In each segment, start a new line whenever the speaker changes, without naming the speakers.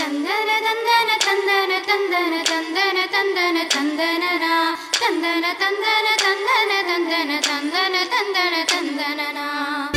தந்தன தந்தன தந்தன தந்தன தந்தன தந்தன தந்தனனா தந்தன தந்தன தந்தன தந்தன தந்தன தந்தன தந்தனனா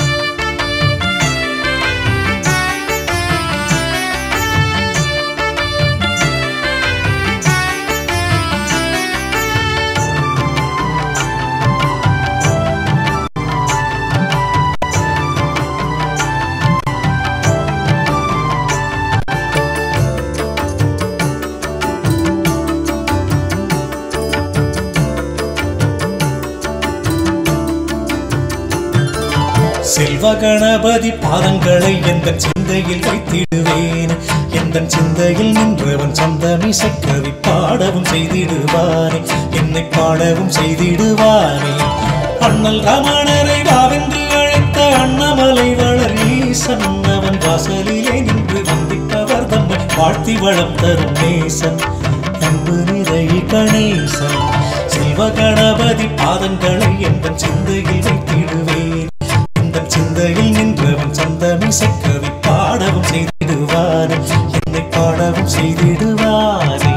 செல்வ கணபதி பாதங்களை எந்த சிந்தையில் வைத்திடுவேன் எந்த சிந்தையில் நின்றவன் சந்தமிசை கவி பாடவும் செய்திடுவானே என்னை பாடவும் செய்திடுவானே அண்ணல் ரமணரை வாவென்று அழைத்த அண்ணமலை வளர் ஈசன் அவன் வாசலிலே நின்று வந்திப்பவர் தம்மை வாழ்த்தி வளம் தரும் நேசன் அன்பு நிறை கணேசன் செல்வ கணபதி பாதங்களை எந்த சிந்தையில் வைத்திடுவேன் இந்த சிந்தையில் நின்றவன் சந்தமிசை கவி பாடவும் செய்திடுவானே என்னை பாடவும் செய்திடுவானே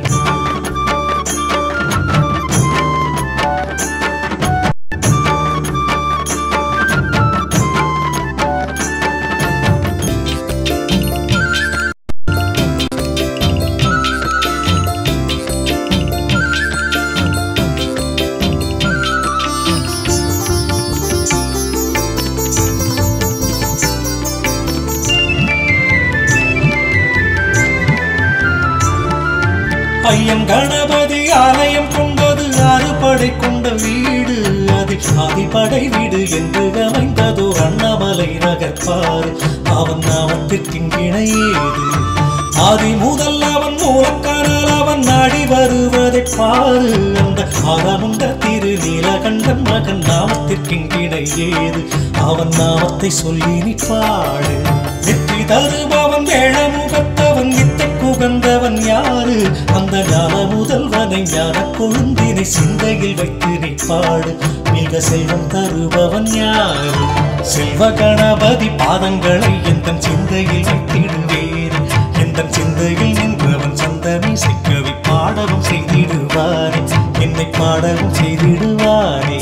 ஐயன் கணபதி ஆலயம் கொண்டது அறுபடை கொண்ட வீடு அதில் ஆதிப்படை வீடு என்று அமைந்ததோ அண்ணாமலை நகர்ப்பார் அவன் நாமத்திற்கிணையேது ஆதி முதல் அவன் மூலக்காரல் அவன் நாடி வருவதை பாரு அந்த ஆரமுண்ட திரு நீலகண்டன் மகன் நாமத்திற்கிணையேது அவன் நாமத்தை சொல்லி நீ பாடு வெற்றி தருபவன் வேழமுகத்தவன் வித்தை புகந்தவன் யாரு அந்த ஞான முதல்வனை ஞான கொழுந்தினை சிந்தையில் வைத்து நீ பாடு மிக செல்வம் தருபவன் யாரு செல்வ கணபதி பாதங்களை எந்த சிந்தையில் வைத்திடுவேன் எந்த சிந்தையில் நின்றவன் சந்தமி சிக்கவி பாடவும் செய்திடுவானே என்னை பாடவும் செய்திடுவானே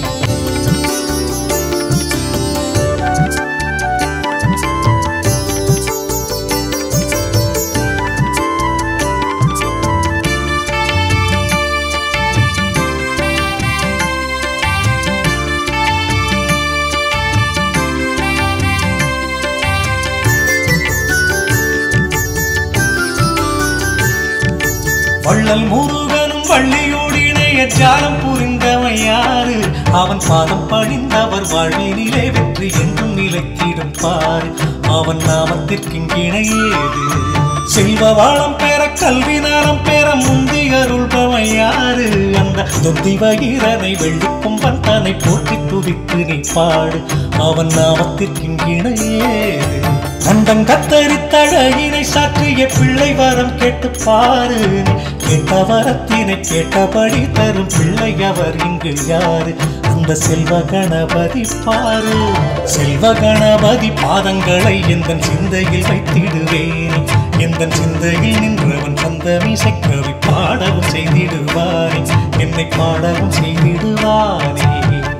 வள்ளல் முருகனும் வள்ளியோடு இணைய ஜாலம் புரிந்தவன் யாரு அவன் பாதம் பணிந்தவர் வாழ்வினிலே வெற்றி என்றும் நிலைத்திடும் பாரு அவன் நாமத்திற்கிணையேது செல்வ வாழம் பெற கல்வி நலம் பெற முந்தி அருள்பவன் யாரு அந்த தொந்தி வகிரனை வெள்ளிக்கும்பன் தன்னை போற்றி துதித்து நீ பாடு அவன் நாமத்திற்கிணையேது கண்டம் கத்தரித்தழகினை சாற்றிய பிள்ளை வரம் கேட்டு பாரு கேட்ட வரத்தினை கேட்டபடி தரும் பிள்ளை அவர் இங்கு யாரு அந்த செல்வ கணபதி பாரு செல்வ கணபதி பாதங்களை எந்த சிந்தையில் வைத்திடுவேன் எந்த சிந்தையில் நின்றவன் சந்தமிசை கவி பாடவும் செய்திடுவானே என்னை பாடவும் செய்திடுவானே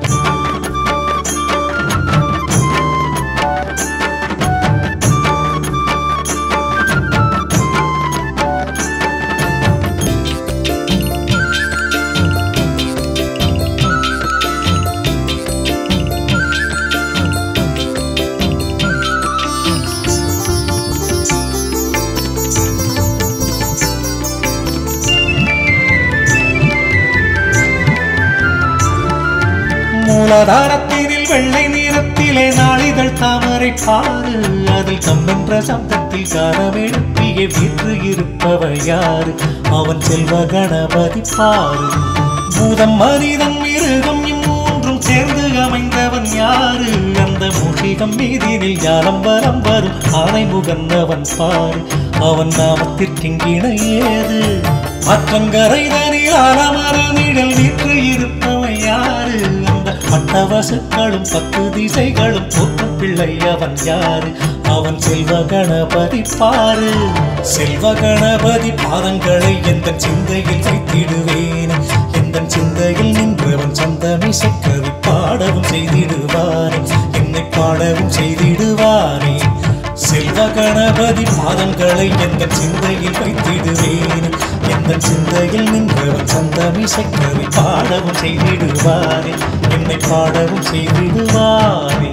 மூலாதாரத்தினில் வெள்ளை நிறத்திலே நாளிதழ் தாமரை பாரு அதில் கம்பென்ற சப்தத்தில் காரமெழுப்பிய வீற்று இருப்பவர் யாரு அவன் செல்வ கணபதி பாரு பூதம் மனிதன் மிருகம் இம்மூன்றும் சேர்ந்து அமைந்தவன் யாரு அந்த முகிகம் மீதினில் ஞானம் வரம் வரும் ஆனை முகந்தவன் பாரு அவன் நாமத்திற்கிணையேது மற்றங்கரை தனில் ஆலமர நிழல் வீற்று இருப்பவன் யாரு அந்த பட்டவசுக்களும் பத்து திசைகளும் போற்றும் பிள்ளை அவன் யாரு அவன் செல்வ கணபதி பாரு செல்வ கணபதி பாதங்களை எந்த சிந்தையில் வைத்திடுவேன் எந்த சிந்தையில் நின்றவன் சந்தமி சக்கவி பாடவும் செய்திடுவானே என்னை பாடவும் செய்திடுவானே செல்வ கணபதி பாதங்களை எந்த சிந்தையில் வைத்திடுவேன் எந்த சிந்தையில் நின்றவன் சந்தமி சக்கவி பாடவும் செய்திடுவானே என்னை பாடவும் செய்திடுவானே